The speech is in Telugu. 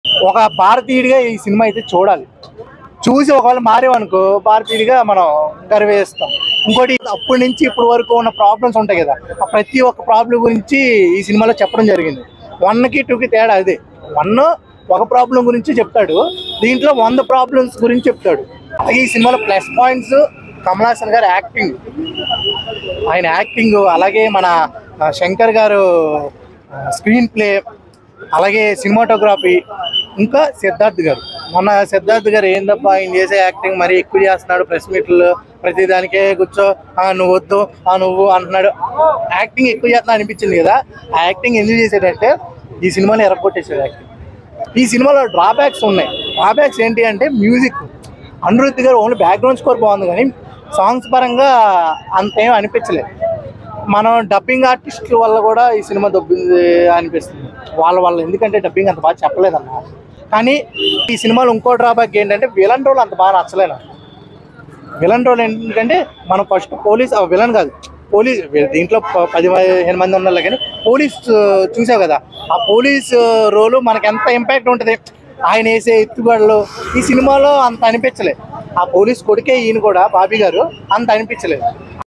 ఒక భారతీయుడిగా ఈ సినిమా అయితే చూడాలి చూసి ఒకవేళ మారేవనుకో భారతీయుడిగా మనం గర్వేస్తాం ఇంకోటి అప్పటి నుంచి ఇప్పటి వరకు ఉన్న ప్రాబ్లమ్స్ ఉంటాయి కదా ఆ ప్రతి ఒక్క ప్రాబ్లం గురించి ఈ సినిమాలో చెప్పడం జరిగింది వన్కి టూకి తేడా అదే వన్ ఒక ప్రాబ్లం గురించి చెప్తాడు దీంట్లో వంద ప్రాబ్లమ్స్ గురించి చెప్తాడు అలాగే ఈ సినిమాలో ప్లస్ పాయింట్స్ కమల్ హాసన్ గారి యాక్టింగ్ ఆయన యాక్టింగ్ అలాగే మన ఆ, శంకర్ గారు స్క్రీన్ ప్లే అలాగే సినిమాటోగ్రఫీ ఇంకా సిద్ధార్థ్ గారు మొన్న సిద్ధార్థ్ గారు ఏందబ్బా ఆయన చేసే యాక్టింగ్ మరీ ఎక్కువ చేస్తున్నాడు ప్రెస్ మీట్లు ప్రతి దానికే కూర్చో ఆ నువ్వు వద్దు ఆ నువ్వు అంటున్నాడు యాక్టింగ్ ఎక్కువ చేస్తున్నా అనిపించింది కదా ఆ యాక్టింగ్ ఎందుకు చేసాడంటే ఈ సినిమాలో ఎరగొట్టేసాడు యాక్టింగ్ ఈ సినిమాలో డ్రాబ్యాక్స్ ఉన్నాయి డ్రాబ్యాక్స్ ఏంటి అంటే మ్యూజిక్ అనిరుద్ధ్ గారు ఓన్లీ బ్యాక్గ్రౌండ్ స్కోర్ బాగుంది కానీ సాంగ్స్ పరంగా అంతేం అనిపించలేదు మనం డబ్బింగ్ ఆర్టిస్టుల వల్ల కూడా ఈ సినిమా దొబ్బింది అనిపిస్తుంది వాళ్ళ వల్ల ఎందుకంటే డబ్బింగ్ అంత బాగా చెప్పలేదన్న కానీ ఈ సినిమాలో ఇంకో డ్రాబ్యాక్ ఏంటంటే విలన్ రోల్ అంత బాగా నచ్చలేదు నాకు. విలన్ రోల్ ఏంటంటే మనం ఫస్ట్ పోలీస్ విలన్ కాదు పోలీస్ దీంట్లో ప- పది పదిహేను మంది ఉన్నారు కానీ పోలీస్ ఆ, చూసావు కదా ఆ పోలీస్ రోలు మనకి ఎంత ఇంపాక్ట్ ఉంటుంది ఆయన వేసే ఎత్తుగడలు ఈ సినిమాలో అంత అనిపించలేదు ఆ పోలీస్ కొడుకే ఈయన కూడా బాబీ గారు అంత అనిపించలేదు